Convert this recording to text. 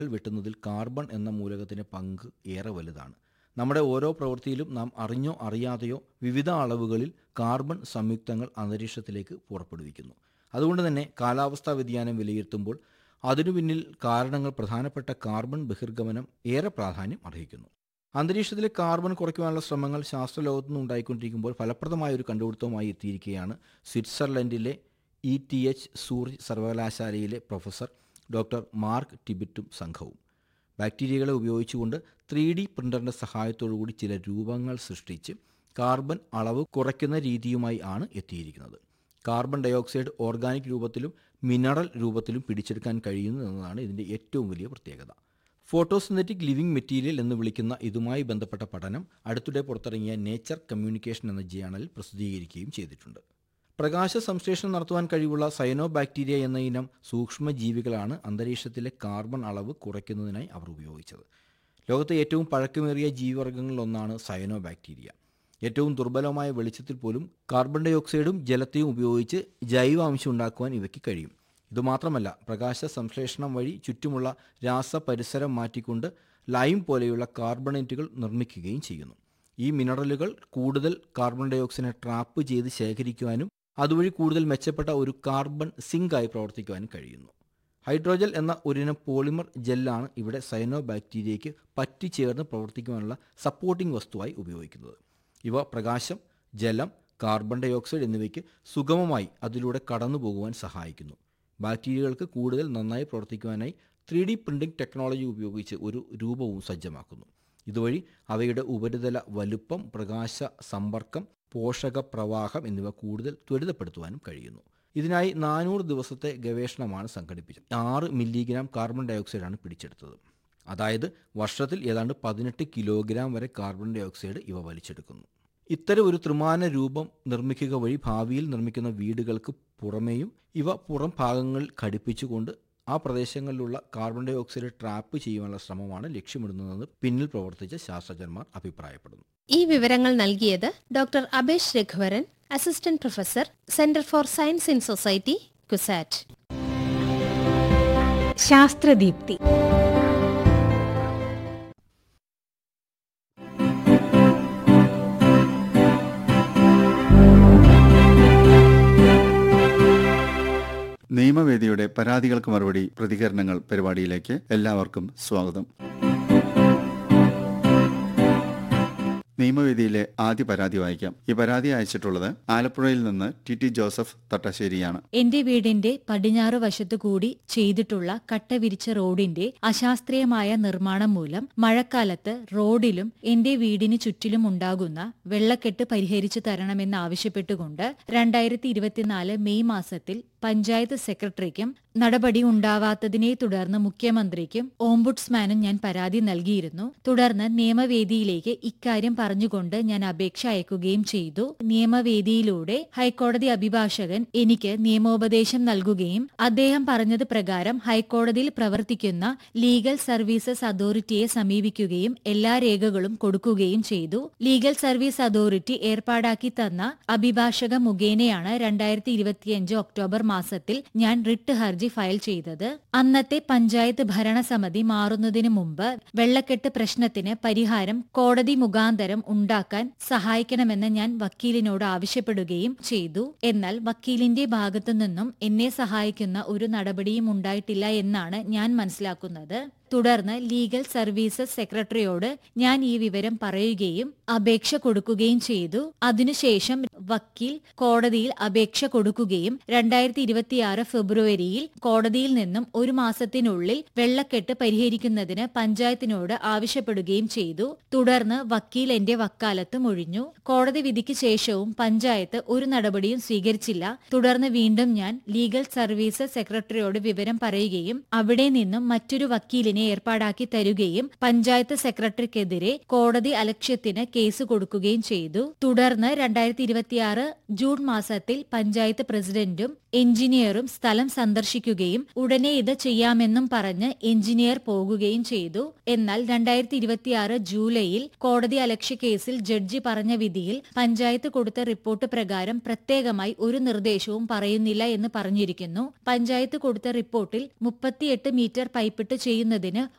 വെട്ടുന്നതിൽ carbon എന്ന മൂലകത്തിന്റെ പങ്ക് ഏറെ വലുതാണ് നമ്മുടെ ഓരോ പ്രവൃത്തിയിലും നാം അറിഞ്ഞോ അറിയാതെയോ വിവിധ അളവുകളിൽ കാർബൺ സംയുക്തങ്ങൾ അന്തരീക്ഷത്തിലേക്ക് പുറപ്പെടുവിക്കുന്നു അതുകൊണ്ട് തന്നെ കാലാവസ്ഥാ വ്യതിയാനം വിലയിരുത്തുമ്പോൾ അതിനു പിന്നിൽ കാരണങ്ങൾ പ്രധാനപ്പെട്ട കാർബൺ ബഹിർഗമനം ഏറെ പ്രാധാന്യം അർഹിക്കുന്നു അന്തരീക്ഷത്തിലെ കാർബൺ കുറയ്ക്കുവാനുള്ള ശ്രമങ്ങൾ ശാസ്ത്രലോകത്തുനിന്ന് ഉണ്ടായിക്കൊണ്ടിരിക്കുമ്പോൾ ഫലപ്രദമായ ഒരു കണ്ടുപിടുത്തവുമായി എത്തിയിരിക്കുകയാണ് സ്വിറ്റ്സർലൻഡിലെ ഇ ടി എച്ച് സൂറിച്ച് സർവകലാശാലയിലെ പ്രൊഫസർ ഡോക്ടർ മാർക്ക് ടിബിറ്റും സംഘവും ബാക്ടീരിയകളെ ഉപയോഗിച്ചുകൊണ്ട് ത്രീ ഡി പ്രിൻ്ററിൻ്റെ സഹായത്തോടുകൂടി ചില രൂപങ്ങൾ സൃഷ്ടിച്ച് കാർബൺ അളവ് കുറയ്ക്കുന്ന രീതിയുമായി ആണ് എത്തിയിരിക്കുന്നത് കാർബൺ ഡയോക്സൈഡ് ഓർഗാനിക് രൂപത്തിലും മിനറൽ രൂപത്തിലും പിടിച്ചെടുക്കാൻ കഴിയുന്നു എന്നതാണ് ഇതിൻ്റെ ഏറ്റവും വലിയ പ്രത്യേകത ഫോട്ടോസിന്തറ്റിക് ലിവിംഗ് മെറ്റീരിയൽ എന്ന് വിളിക്കുന്ന ഇതുമായി ബന്ധപ്പെട്ട പഠനം അടുത്തിടെ പുറത്തിറങ്ങിയ നേച്ചർ കമ്മ്യൂണിക്കേഷൻ എന്ന ജേണലിൽ പ്രസിദ്ധീകരിക്കുകയും ചെയ്തിട്ടുണ്ട് പ്രകാശ സംശ്ലേഷണം നടത്തുവാൻ കഴിവുള്ള സൈനോ ബാക്ടീരിയ എന്ന ഇനം സൂക്ഷ്മജീവികളാണ് അന്തരീക്ഷത്തിലെ കാർബൺ അളവ് കുറയ്ക്കുന്നതിനായി അവർ ഉപയോഗിച്ചത് ലോകത്തെ ഏറ്റവും പഴക്കമേറിയ ജീവിവർഗ്ഗങ്ങളിലൊന്നാണ് സയനോ ബാക്ടീരിയ ഏറ്റവും ദുർബലമായ വെളിച്ചത്തിൽ പോലും കാർബൺ ഡൈ ഓക്സൈഡും ജലത്തെയും ഉപയോഗിച്ച് ജൈവാംശം ഉണ്ടാക്കുവാൻ ഇവയ്ക്ക് കഴിയും ഇതുമാത്രമല്ല പ്രകാശ സംശ്ലേഷണം വഴി ചുറ്റുമുള്ള രാസപരിസരം മാറ്റിക്കൊണ്ട് ലൈം പോലെയുള്ള കാർബണേറ്റുകൾ നിർമ്മിക്കുകയും ചെയ്യുന്നു ഈ മിനറലുകൾ കൂടുതൽ കാർബൺ ഡൈ ഓക്സൈഡിനെ ട്രാപ്പ് ചെയ്ത് ശേഖരിക്കുവാനും അതുവഴി കൂടുതൽ മെച്ചപ്പെട്ട ഒരു കാർബൺ സിങ്കായി പ്രവർത്തിക്കുവാനും കഴിയുന്നു ഹൈഡ്രോജൽ എന്ന ഒരിനം പോളിമർ ജെല്ലാണ് ഇവിടെ സൈനോ ബാക്ടീരിയയ്ക്ക് പറ്റിച്ചേർന്ന് പ്രവർത്തിക്കുവാനുള്ള സപ്പോർട്ടിംഗ് വസ്തുവായി ഉപയോഗിക്കുന്നത് ഇവ പ്രകാശം ജലം കാർബൺ ഡൈ ഓക്സൈഡ് എന്നിവയ്ക്ക് സുഗമമായി അതിലൂടെ കടന്നു പോകുവാൻ സഹായിക്കുന്നു ബാക്ടീരിയകൾക്ക് കൂടുതൽ നന്നായി പ്രവർത്തിക്കുവാനായി ത്രീ ഡി പ്രിൻറ്റിംഗ് ടെക്നോളജി ഉപയോഗിച്ച് ഒരു രൂപവും സജ്ജമാക്കുന്നു ഇതുവഴി അവയുടെ ഉപരിതല വലുപ്പം പ്രകാശ സമ്പർക്കം പോഷക പ്രവാഹം എന്നിവ കൂടുതൽ ത്വരിതപ്പെടുത്തുവാനും കഴിയുന്നു ഇതിനായി നാനൂറ് ദിവസത്തെ ഗവേഷണമാണ് സംഘടിപ്പിച്ചത് ആറ് മില്ലിഗ്രാം കാർബൺ ഡയോക്സൈഡാണ് പിടിച്ചെടുത്തത് അതായത് വർഷത്തിൽ ഏതാണ്ട് പതിനെട്ട് കിലോഗ്രാം വരെ കാർബൺ ഡയോക്സൈഡ് ഇവ വലിച്ചെടുക്കുന്നു ഇത്തരം ഒരു ത്രിമാന രൂപം നിർമ്മിക്കുക വഴി ഭാവിയിൽ നിർമ്മിക്കുന്ന വീടുകൾക്ക് പുറമേയും ഇവ പുറം ഭാഗങ്ങളിൽ ഘടിപ്പിച്ചുകൊണ്ട് ആ പ്രദേശങ്ങളിലുള്ള കാർബൺ ഡൈ ഓക്സൈഡ് ട്രാപ്പ് ചെയ്യുവാനുള്ള ശ്രമമാണ് ലക്ഷ്യമിടുന്നതെന്ന് പിന്നിൽ പ്രവർത്തിച്ച ശാസ്ത്രജ്ഞന്മാർ അഭിപ്രായപ്പെടുന്നു ഈ വിവരങ്ങൾ നൽകിയത് doctor Abesh Raghuvaran assistant professor centre for science in society CUSAT ശാസ്ത്രദീപ്തി നിയമവേദിയുടെ പരാതികൾക്ക് മറുപടി പ്രതികരണങ്ങൾ പരിപാടിയിലേക്ക് എല്ലാവർക്കും സ്വാഗതം നിയമവേദിയിലെ ആദ്യ പരാതി വായിക്കാം ഈ പരാതി അയച്ചിട്ടുള്ളത് ആലപ്പുഴയിൽ നിന്ന് ടി ടി ജോസഫ് തട്ടശ്ശേരിയാണ് എന്റെ വീടിന്റെ പടിഞ്ഞാറ് വശത്തു കൂടി ചെയ്തിട്ടുള്ള കട്ട വിരിച്ച റോഡിന്റെ അശാസ്ത്രീയമായ നിർമ്മാണം മൂലം മഴക്കാലത്ത് റോഡിലും എന്റെ വീടിന് ചുറ്റിലും ഉണ്ടാകുന്ന വെള്ളക്കെട്ട് പരിഹരിച്ചു തരണമെന്നാവശ്യപ്പെട്ടുകൊണ്ട് രണ്ടായിരത്തി ഇരുപത്തിനാല് മെയ് മാസത്തിൽ പഞ്ചായത്ത് സെക്രട്ടറിക്കും നടപടി ഉണ്ടാവാത്തതിനെ തുടർന്ന് മുഖ്യമന്ത്രിക്കും ഓംബുഡ്സ്മാനും ഞാൻ പരാതി നൽകിയിരുന്നു തുടർന്ന് നിയമവേദിയിലേക്ക് ഇക്കാര്യം പറഞ്ഞുകൊണ്ട് ഞാൻ അപേക്ഷ അയക്കുകയും ചെയ്തു നിയമവേദിയിലൂടെ ഹൈക്കോടതി അഭിഭാഷകൻ എനിക്ക് നിയമോപദേശം നൽകുകയും അദ്ദേഹം പറഞ്ഞത് പ്രകാരം ഹൈക്കോടതിയിൽ പ്രവർത്തിക്കുന്ന ലീഗൽ സർവീസസ് അതോറിറ്റിയെ സമീപിക്കുകയും എല്ലാ രേഖകളും കൊടുക്കുകയും ചെയ്തു ലീഗൽ സർവീസ് അതോറിറ്റി ഏർപ്പാടാക്കി തന്ന അഭിഭാഷക മുഖേനയാണ് രണ്ടായിരത്തി ഇരുപത്തിയഞ്ച് ഒക്ടോബർ മാസത്തിൽ ഞാൻ റിട്ട് ഹർജി ഫയൽ ചെയ്തത് അന്നത്തെ പഞ്ചായത്ത് ഭരണസമിതി മാറുന്നതിന് മുമ്പ് വെള്ളക്കെട്ട് പ്രശ്നത്തിന് പരിഹാരം കോടതി മുഖാന്തരം ഉണ്ടാക്കാൻ സഹായിക്കണമെന്ന് ഞാൻ വക്കീലിനോട് ആവശ്യപ്പെടുകയും ചെയ്തു എന്നാൽ വക്കീലിന്റെ ഭാഗത്തു നിന്നും എന്നെ സഹായിക്കുന്ന ഒരു നടപടിയും ഉണ്ടായിട്ടില്ല എന്നാണ് ഞാൻ മനസ്സിലാക്കുന്നത് തുടർന്ന് ലീഗൽ സർവീസസ് സെക്രട്ടറിയോട് ഞാൻ ഈ വിവരം പറയുകയും അപേക്ഷ കൊടുക്കുകയും ചെയ്തു അതിനുശേഷം വക്കീൽ കോടതിയിൽ അപേക്ഷ കൊടുക്കുകയും രണ്ടായിരത്തി ഇരുപത്തിയാറ് ഫെബ്രുവരിയിൽ കോടതിയിൽ നിന്നും ഒരു മാസത്തിനുള്ളിൽ വെള്ളക്കെട്ട് പരിഹരിക്കുന്നതിന് പഞ്ചായത്തിനോട് ആവശ്യപ്പെടുകയും ചെയ്തു തുടർന്ന് വക്കീൽ എന്റെ വക്കാലത്ത് ഒഴിഞ്ഞു കോടതി വിധിക്ക് ശേഷവും പഞ്ചായത്ത് ഒരു നടപടിയും സ്വീകരിച്ചില്ല തുടർന്ന് വീണ്ടും ഞാൻ ലീഗൽ സർവീസസ് സെക്രട്ടറിയോട് വിവരം പറയുകയും അവിടെ നിന്നും മറ്റൊരു വക്കീലിനെ ഏർപ്പാടാക്കി തരുകയും പഞ്ചായത്ത് സെക്രട്ടറിക്കെതിരെ കോടതി അലക്ഷ്യത്തിന് കേസ് കൊടുക്കുകയും ചെയ്തു തുടർന്ന് രണ്ടായിരത്തി ഇരുപത്തിയാറ് ജൂൺ മാസത്തിൽ പഞ്ചായത്ത് പ്രസിഡന്റും എഞ്ചിനീയറും സ്ഥലം സന്ദർശിക്കുകയും ഉടനെ ഇത് ചെയ്യാമെന്നും പറഞ്ഞ് എഞ്ചിനീയർ പോകുകയും ചെയ്തു എന്നാൽ രണ്ടായിരത്തി ഇരുപത്തിയാറ് ജൂലൈയിൽ കോടതി അലക്ഷ്യ കേസിൽ ജഡ്ജി പറഞ്ഞ വിധിയിൽ പഞ്ചായത്ത് കൊടുത്ത റിപ്പോർട്ട് പ്രകാരം പ്രത്യേകമായി ഒരു നിർദ്ദേശവും പറയുന്നില്ല എന്ന് പറഞ്ഞിരിക്കുന്നു പഞ്ചായത്ത് കൊടുത്ത റിപ്പോർട്ടിൽ മുപ്പത്തിയെട്ട് മീറ്റർ പൈപ്പിട്ട് ചെയ്യുന്നതിന്